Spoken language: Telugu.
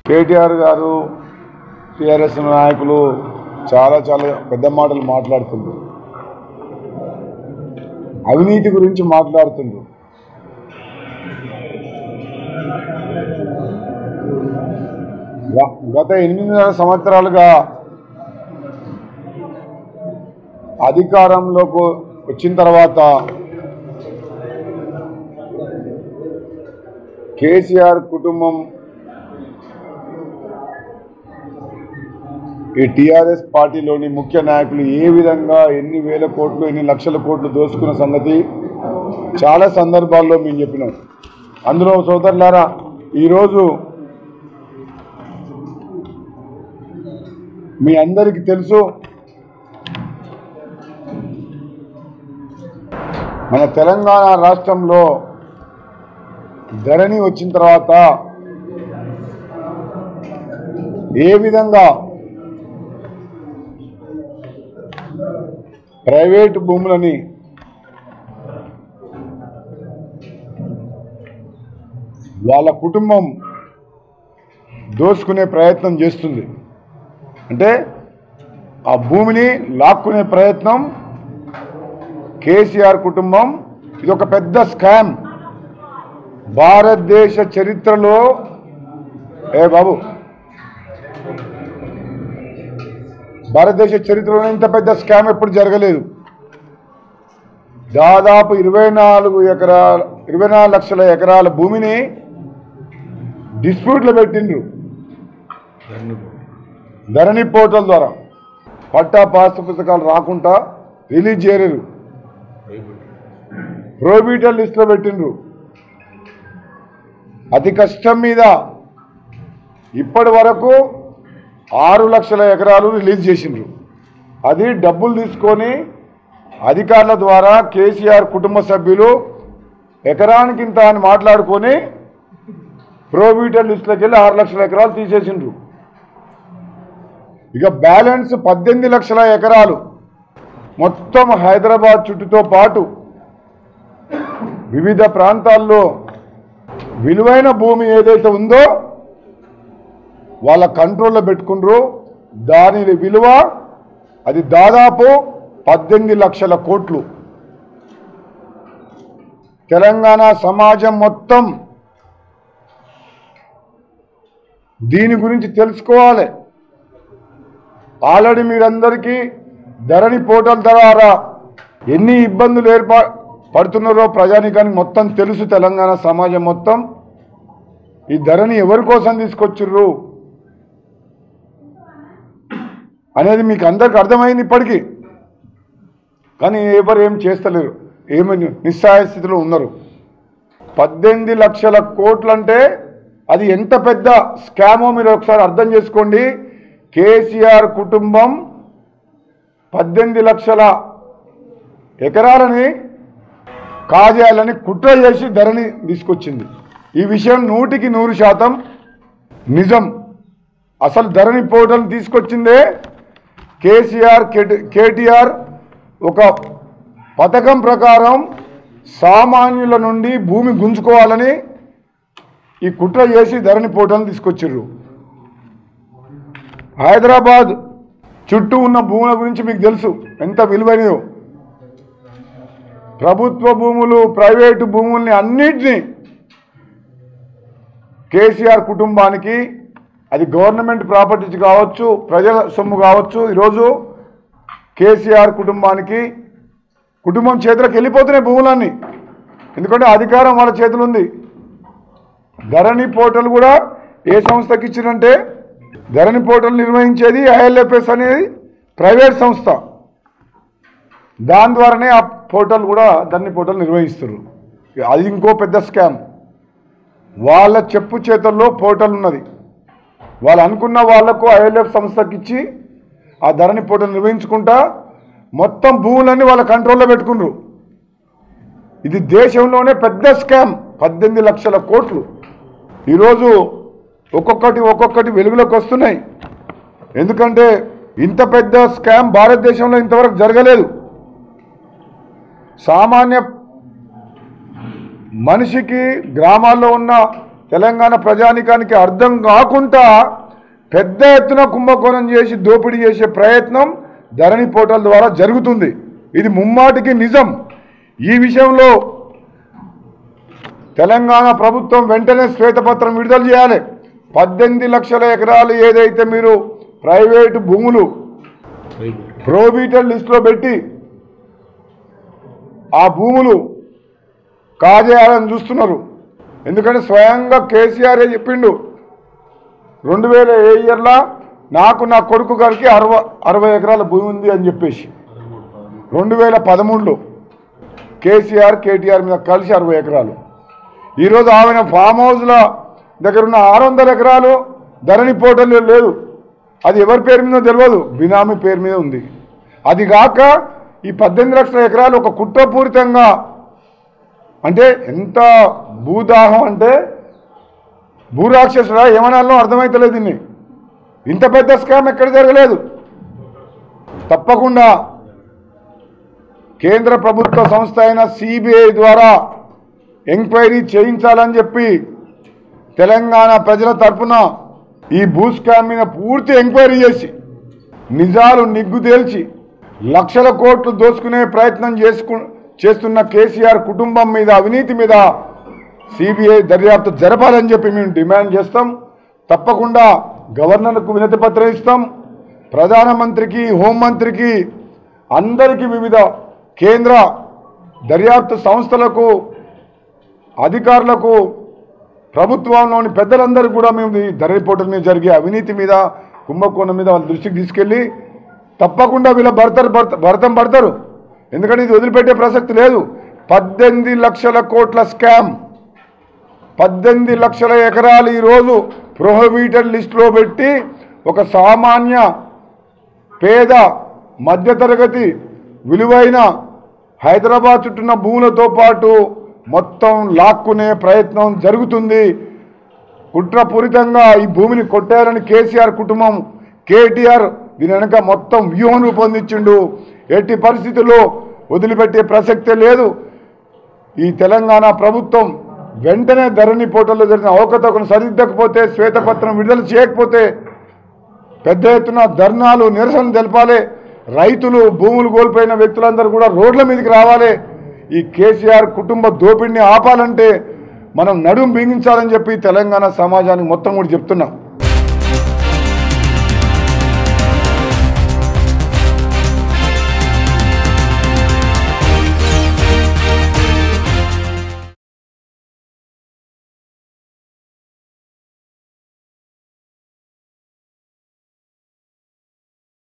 కేటీఆర్ గారు టీఆర్ఎస్ నాయకులు చాలా చాలా పెద్ద మాటలు మాట్లాడుతుండ్రు అవినీతి గురించి మాట్లాడుతుండ్రు గ- గత ఎనిమిదిన్నర సంవత్సరాలుగా అధికారంలోకి వచ్చిన తర్వాత కేసీఆర్ కుటుంబం ఈ టీఆర్ఎస్ పార్టీలోని ముఖ్య నాయకులు ఏ విధంగా ఎన్ని వేల కోట్లు ఎన్ని లక్షల కోట్లు దోసుకున్న సంగతి చాలా సందర్భాల్లో మేము చెప్పినాం అందులో సోదరులారా ఈరోజు మీ అందరికీ తెలుసు మన తెలంగాణ రాష్ట్రంలో ధరణి వచ్చిన తర్వాత ఏ విధంగా ప్రైవేటు భూములని వాళ్ళ కుటుంబం దోసుకునే ప్రయత్నం చేస్తుంది అంటే ఆ భూమిని లాక్కునే ప్రయత్నం కేసీఆర్ కుటుంబం ఇది ఒక పెద్ద స్కామ్ భారతదేశ చరిత్రలో ఏ బాబు భారతదేశ చరిత్రలో ఇంత పెద్ద స్కామ్ ఎప్పుడు జరగలేదు దాదాపు ఇరవై నాలుగు ఎకరాల ఇరవై నాలుగు లక్షల ఎకరాల భూమిని డిస్ప్యూట్లో పెట్టిండ్రు ధరణి పోర్టల్ ద్వారా పట్టా పాస్ పుస్తకాలు రాకుండా రిలీజ్ చేయలేరు ప్రోబిటర్ లిస్ట్లో పెట్టిండ్రు అతి కష్టం మీద ఇప్పటి వరకు ఆరు లక్షల ఎకరాలు రిలీజ్ చేసిండ్రు అది డబ్బులు తీసుకొని అధికారుల ద్వారా కేసీఆర్ కుటుంబ సభ్యులు ఎకరానికి ఇంత అని మాట్లాడుకొని ప్రోబిటర్ లిస్టులోకి వెళ్ళి ఆరు లక్షల ఎకరాలు తీసేసిండ్రు ఇక బ్యాలెన్స్ పద్దెనిమిది లక్షల ఎకరాలు మొత్తం హైదరాబాద్ చుట్టుతో పాటు వివిధ ప్రాంతాల్లో విలువైన భూమి ఏదైతే ఉందో వాళ్ళ కంట్రోల్లో పెట్టుకుండ్రు దాని విలువ అది దాదాపు పద్దెనిమిది లక్షల కోట్లు తెలంగాణ సమాజం మొత్తం దీని గురించి తెలుసుకోవాలి ఆల్రెడీ మీరందరికీ ధరణి పోర్టల్ ద్వారా ఎన్ని ఇబ్బందులు ఏర్పా పడుతున్నారో ప్రజానికానికి మొత్తం తెలుసు తెలంగాణ సమాజం మొత్తం ఈ ధరని ఎవరి కోసం తీసుకొచ్చిర్రు అనేది మీకు అందరికి అర్థమైంది ఇప్పటికీ కానీ ఎవరు ఏం చేస్తలేరు ఏమి నిస్సహాయ స్థితిలో ఉన్నారు పద్దెనిమిది లక్షల కోట్లంటే అది ఎంత పెద్ద స్కామో మీరు ఒకసారి అర్థం చేసుకోండి కేసీఆర్ కుటుంబం పద్దెనిమిది లక్షల ఎకరాలని కాజేయాలని కుట్ర చేసి ధరని తీసుకొచ్చింది ఈ విషయం నూటికి నూరు శాతం నిజం అసలు ధరణి పోర్టల్ తీసుకొచ్చిందే కేసీఆర్ కేటి- కేటీఆర్ ఒక పథకం ప్రకారం సామాన్యుల నుండి భూమి గుంజుకోవాలని ఈ కుట్ర చేసి ధరణి పోర్టల్ తీసుకొచ్చిర్రు హైదరాబాద్ చుట్టూ ఉన్న భూముల గురించి మీకు తెలుసు ఎంత విలువైనదో ప్రభుత్వ భూములు ప్రైవేటు భూముల్ని అన్నిటినీ కేసీఆర్ కుటుంబానికి అది గవర్నమెంట్ ప్రాపర్టీస్ కావచ్చు ప్రజల సొమ్ము కావచ్చు ఈరోజు కేసీఆర్ కుటుంబానికి కుటుంబం చేతులకు వెళ్ళిపోతున్నాయి భూములన్నీ ఎందుకంటే అధికారం వాళ్ళ చేతులు ఉంది ధరణి పోర్టల్ కూడా ఏ సంస్థకి ఇచ్చినంటే ధరణి పోర్టల్ నిర్వహించేది ఐఎల్ఎఫ్ఎస్ అనేది ప్రైవేట్ సంస్థ దాని ద్వారానే ఆ పోర్టల్ కూడా ధరణి పోర్టల్ నిర్వహిస్తారు అది ఇంకో పెద్ద స్కామ్ వాళ్ళ చెప్పు చేతుల్లో పోర్టల్ ఉన్నది వాళ్ళు అనుకున్న వాళ్లకు ఐఎల్ఎఫ్ సంస్థకి ఇచ్చి ఆ ధరణి పోర్టల్ నిర్వహించుకుంటా మొత్తం భూములన్నీ వాళ్ళ కంట్రోల్లో పెట్టుకున్నారు ఇది దేశంలోనే పెద్ద స్కామ్ పద్దెనిమిది లక్షల కోట్లు ఈరోజు ఒక్కొక్కటి ఒక్కొక్కటి వెలుగులోకి వస్తున్నాయి ఎందుకంటే ఇంత పెద్ద స్కామ్ భారతదేశంలో ఇంతవరకు జరగలేదు సామాన్య మనిషికి గ్రామాల్లో ఉన్న తెలంగాణ ప్రజానికానికి అర్థం కాకుండా పెద్ద ఎత్తున కుంభకోణం చేసి దోపిడీ చేసే ప్రయత్నం ధరణి పోర్టల్ ద్వారా జరుగుతుంది ఇది ముమ్మాటికి నిజం ఈ విషయంలో తెలంగాణ ప్రభుత్వం వెంటనే శ్వేతపత్రం విడుదల చేయాలి పద్దెనిమిది లక్షల ఎకరాలు ఏదైతే మీరు ప్రైవేటు భూములు ప్రోబీటర్ లిస్టులో పెట్టి ఆ భూములు కాజేయాలని చూస్తున్నారు ఎందుకంటే స్వయంగా కేసీఆర్ చెప్పిండు రెండు వేల ఏ ఇయర్లా నాకు నా కొడుకు గారికి అరవై అరవై ఎకరాల భూమి ఉంది అని చెప్పేసి రెండు వేల పదమూడులో కేసీఆర్ కేటీఆర్ మీద కలిసి అరవై ఎకరాలు ఈరోజు ఆమె ఫామ్ హౌస్ల దగ్గర ఉన్న ఆరు వందల ఎకరాలు ధరణి పోర్టల్లో లేదు అది ఎవరి పేరు మీద తెలియదు బినామీ పేరు మీద ఉంది అది కాక ఈ పద్దెనిమిది లక్షల ఎకరాలు ఒక కుట్రపూరితంగా అంటే ఎంత భూదాహం అంటే భూరాక్షసుడా ఏమనాలో అర్థమైతలేదు దీన్ని ఇంత పెద్ద స్కామ్ ఎక్కడ జరగలేదు తప్పకుండా కేంద్ర ప్రభుత్వ సంస్థ అయిన సిబిఐ ద్వారా ఎంక్వైరీ చేయించాలని చెప్పి తెలంగాణ ప్రజల తరపున ఈ భూ స్కామ్ మీద పూర్తి ఎంక్వైరీ చేసి నిజాలు నిగ్గు తేల్చి లక్షల కోట్లు దోచుకునే ప్రయత్నం చేసుకు చేస్తున్న కేసీఆర్ కుటుంబం మీద అవినీతి మీద సిబిఐ దర్యాప్తు జరపాలని చెప్పి మేము డిమాండ్ చేస్తాం తప్పకుండా గవర్నర్కు వినతి పత్రం ఇస్తాం ప్రధానమంత్రికి హోంమంత్రికి అందరికీ వివిధ కేంద్ర దర్యాప్తు సంస్థలకు అధికారులకు ప్రభుత్వంలోని పెద్దలందరూ కూడా మేము ఈ ధర రిపోర్టర్ మీద జరిగే అవినీతి మీద కుంభకోణం మీద వాళ్ళ దృష్టికి తీసుకెళ్ళి తప్పకుండా వీళ్ళ భర్తరు భర్త భరతం పడతారు ఎందుకంటే ఇది వదిలిపెట్టే ప్రసక్తి లేదు పద్దెనిమిది లక్షల కోట్ల స్కామ్ పద్దెనిమిది లక్షల ఎకరాలు ఈరోజు ప్రొహిబిటెడ్ లిస్టులో పెట్టి ఒక సామాన్య పేద మధ్యతరగతి విలువైన హైదరాబాద్ చుట్టూన్న భూములతో పాటు మొత్తం లాక్కునే ప్రయత్నం జరుగుతుంది కుట్రపూరితంగా ఈ భూమిని కొట్టారని కేసీఆర్ కుటుంబం కేటీఆర్ దీని వెనక మొత్తం వ్యూహం రూపొందించిండు ఎట్టి పరిస్థితుల్లో వదిలిపెట్టే ప్రసక్తే లేదు ఈ తెలంగాణ ప్రభుత్వం వెంటనే ధరణి పోర్టల్లో జరిగిన అవకతవకను సరిదిద్దకపోతే శ్వేతపత్రం విడుదల చేయకపోతే పెద్ద ఎత్తున ధర్నాలు నిరసన తెలపాలి రైతులు భూములు కోల్పోయిన వ్యక్తులందరూ కూడా రోడ్ల మీదకి రావాలి ఈ కేసీఆర్ కుటుంబ దోపిడిని ఆపాలంటే మనం నడుం బిగించాలని చెప్పి తెలంగాణ సమాజానికి మొత్తం కూడా చెప్తున్నాం